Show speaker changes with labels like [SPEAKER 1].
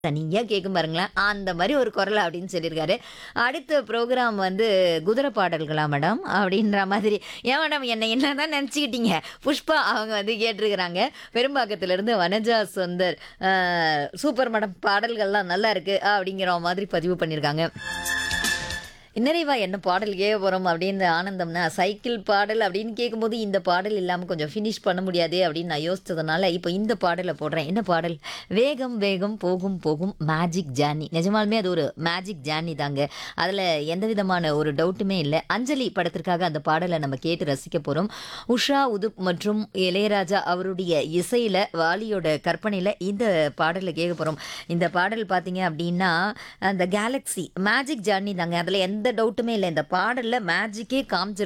[SPEAKER 1] தனியா கேட்கும் பாருங்களேன். அந்த மாரி ஒரு குரல் அப்படின்னு சொல்லியிருக்காரு. அடுத்த ப்ரோகிராம் வந்து குதிரை பாடல்களா மேடம்? அப்படின்ற மாதிரி. ஏன் மேடம் என்ன என்னதான் நெனச்சுக்கிட்டீங்க? புஷ்பா அவங்க வந்து கேட்டிருக்கிறாங்க. பெரும்பாக்கத்திலிருந்து வனஜா சுந்தர். அ சூப்பர் மேடம் பாடல்கள்லாம் நல்லா இருக்கு. அப்படிங்கிற மாதிரி பதிவு பண்ணியிருக்காங்க. நிறைவா என்ன பாடல் கேட்க போறோம் அப்படின்னு ஆனந்தம்னா, சைக்கிள் பாடல் அப்படின்னு கேட்கும்போது, இந்த பாடல் இல்லாம கொஞ்சம் ஃபினிஷ் பண்ண முடியாதே அப்படின்னு நான் யோசிச்சதுனால, இப்போ இந்த பாடல போடுறேன். என்ன பாடல்? வேகம் வேகம் போகும் போகும் மேஜிக் ஜேர்னி. நிஜமாலுமே அது ஒரு மேஜிக் ஜேர்னி தாங்க. அதுல எந்த விதமான ஒரு டவுட்டுமே இல்ல. அஞ்சலி படத்திற்காக அந்த பாடல நம்ம கேட்டு ரசிக்க போறோம். உஷா உதுப் மற்றும் இளையராஜா அவருடைய இசையில, வாலியோட கற்பனையில இந்த பாடல கேட்க போறோம். இந்த பாடல் பார்த்தீங்க அப்படின்னா, அந்த கேலக்ஸி மேஜிக் ஜேர்னி தாங்க. அதுல எந்த டவுட்டுமே இல்ல. இந்த பாடல்ல மேஜிக்கே காமிச்சிரு